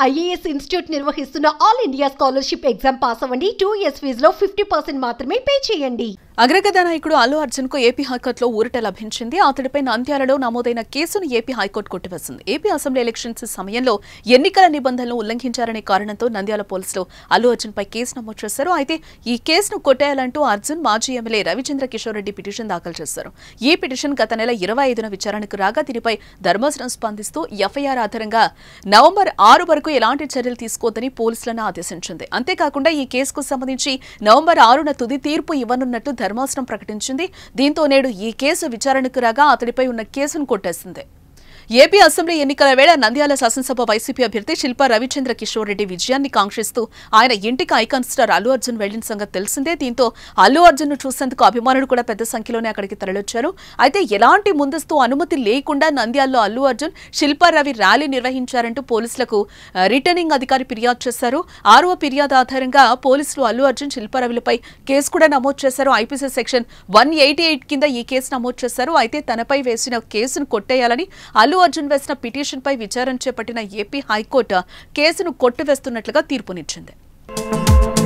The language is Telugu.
ఐఏఎస్ ఇన్స్టిట్యూట్ నిర్వహిస్తున్న all India scholarship exam pass అవ్వండి టూ ఇయర్స్ ఫీజులో ఫిఫ్టీ పర్సెంట్ మాత్రమే పే చేయండి అగ్రగత నాయకుడు అల్లు అర్జున్ కు ఏపీ హైకోర్టులో ఊరట లభించింది అతడిపై నంద్యాలలో నమోదైన కేసును ఏపీ హైకోర్టు కొట్టివేసింది ఏపీ అసెంబ్లీ ఎలక్షన్స్ సమయంలో ఎన్నికల నిబంధనలు ఉల్లంఘించారనే కారణంతో నంద్యాల పోలీసులు అల్లు అర్జున్ పై కేసు నమోదు చేశారు అయితే ఈ కేసును కొట్టేయాలంటూ అర్జున్ మాజీ ఎమ్మెల్యే రవిచంద్ర కిషోర్ రెడ్డి పిటిషన్ దాఖలు చేశారు ఈ పిటిషన్ గత నెల ఇరవై ఐదున విచారణకు రాగా దీనిపై ధర్మాసనం స్పందిస్తూ ఎఫ్ఐఆర్ ఆధారంగా నవంబర్ ఆరు వరకు ఎలాంటి చర్యలు తీసుకోవద్దని పోలీసులను ఆదేశించింది అంతేకాకుండా ఈ కేసుకు సంబంధించి నవంబర్ ఆరున తుది తీర్పు ఇవ్వనున్నట్టు ధర్మాసనం ప్రకటించింది దీంతో నేడు ఈ కేసు విచారణకు రాగా అతడిపై ఉన్న కేసును కొట్టేసింది ఏపీ అసెంబ్లీ ఎన్నికల వేళ నంద్యాల శాసనసభ వైసీపీ అభ్యర్థి శిల్పా రవిచంద్ర కిషోర్ రెడ్డి విజయాన్ని కాంక్షిస్తూ ఆయన ఇంటికి ఐకాన్ స్టార్ అల్లు అర్జున్ వెళ్లిన సంగతి తెలిసిందే దీంతో అల్లు అర్జున్ ను చూసేందుకు అభిమానులు కూడా పెద్ద సంఖ్యలోనే అక్కడికి తరలొచ్చారు అయితే ఎలాంటి ముందస్తు అనుమతి లేకుండా నంద్యాలలో అల్లు అర్జున్ శిల్పా రవి ర్యాలీ నిర్వహించారంటూ పోలీసులకు ఆ, రిటర్నింగ్ అధికారి ఫిర్యాదు చేశారు ఆరవ ఫిర్యాదు ఆధారంగా పోలీసులు అల్లు అర్జున్ శిల్పా రవిలపై కేసు కూడా నమోదు చేశారు IPC section one eighty eight కింద ఈ కేసు నమోదు చేశారు అయితే తనపై వేసిన కేసును కొట్టేయాలని అల్లు అర్జున్ వేసిన పిటిషన్పై విచారణ చేపట్టిన ఏపీ హైకోర్టు కేసును కొట్టివేస్తున్నట్లుగా తీర్పునిచ్చింది